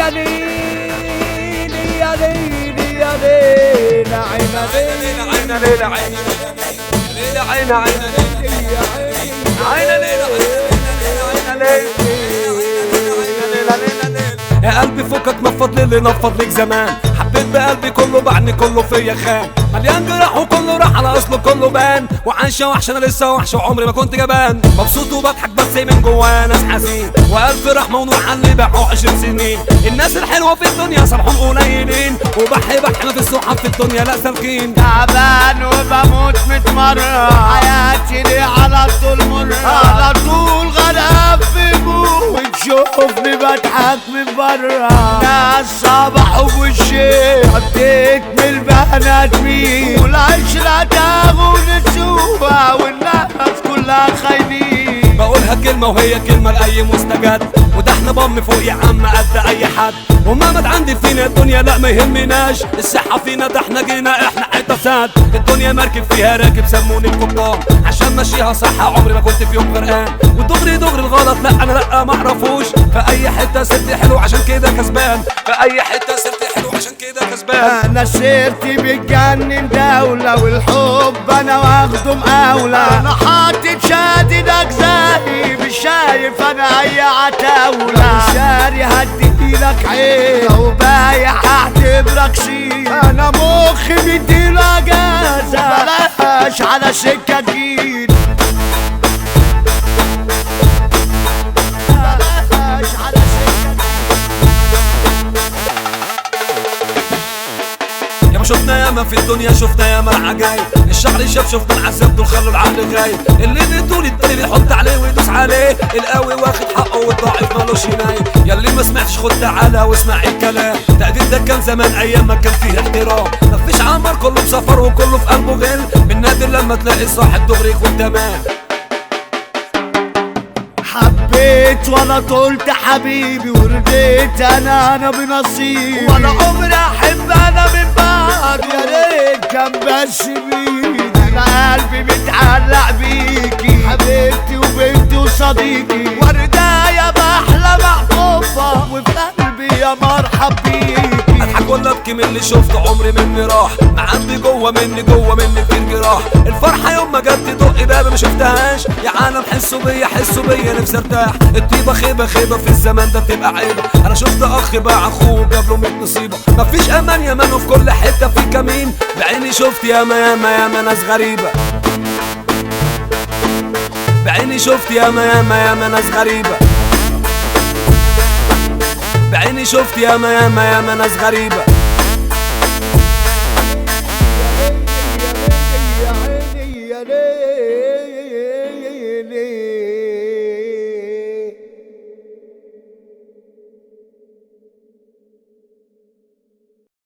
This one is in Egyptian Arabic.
يا ليلي يا ليلي يا ليلي عين ليلي عين ليلة عين ليلة عين عين يا عيني عين ليلة عين ليلة يا قلبي فكك نفض للي نفض ليك زمان حبيت بقلبي كله بعدني كله فيا خان مليان جراح وكله راح على اصله كله بان وعايشة وحش انا لسه وحش وعمري ما كنت جبان مبسوط وبضحك بس من جوايا ناس حزين والف رحمة ونور على اللي باعوا عشر سنين الناس الحلوة في الدنيا صالحون قليلين وبحي بحنا في السوحة في الدنيا لا سالكين تعبان وبموت متمرة حياتي ليه على طول مرة على طول غرقان في جوه وتشوفني بضحك من برا ناس صبحوا بوشي حطيت من البنات مين والعشرة تاخد تسوها والناس كلها خاينين بقولها كلمة وهي كلمة لأي مستجد وده احنا بم فوق يا عم قد أي حد وما عندي فينا الدنيا لا ما يهمناش الصحة فينا ده احنا جينا احنا حتة ساد الدنيا مركب فيها راكب سموني الكبار عشان ماشيها صح عمري ما كنت في يوم غرقان والدغري دغري الغلط لا انا لا ما اعرفوش في اي حتة سرت حلو عشان كده كسبان في اي حتة سرت حلو عشان كده كسبان انا سيرتي بتجنن دولة والحب انا واخده مقاولة انا حاطط شادد اجزائي مش شايف انا اي عتاولة شاري هديلك عين وبايع هعتبرك شيء انا مخي مديله اجازة بلاش على سكة جديد بلاش على سكة يا ما شفنا ياما في الدنيا شفنا ياما العجايب الشعر شاف شفنا العذاب دول خلوا العقل غايب اللي بيطول التاني بيحط عليه ويدوس عليه القوي واخد حقه والضعيف مالوش ينايم يا اللي ما سمعتش خد تعالى واسمع الكلام تقدير ده كان زمان ايام ما كان فيه احترام مفيش عمر كله بسفر وكله في قلبه غل من نادر لما تلاقي صاحب دغري يكون تمام حبيت ولا طولت حبيبي ورضيت انا انا بنصيبي ولا عمري احب انا من بعد يا ريت كان بس بيدي انا قلبي متعلق بيكي حبيبتي وبنتي وصديقي ورداية بحلى محبوبة وفي قلبي يا مرحب بيكي اضحك ولا ابكي من اللي شفت عمري مني راح معبي جوه مني جوه مني كتير جراح الفرحه يوم ما جت تدق بابي ما شفتهاش يا عالم حسوا بيا حسوا بيا نفسي ارتاح الطيبه خيبه خيبه في الزمان ده بتبقى عيبه انا شفت اخ باع اخوه جاب له 100 نصيبه مفيش امان يا مان وفي كل حته في كمين بعيني شفت ياما ياما ياما ناس غريبه بعيني شفت ياما ياما ياما ناس غريبه بعيني شفت ياما ياما ياما ناس غريبه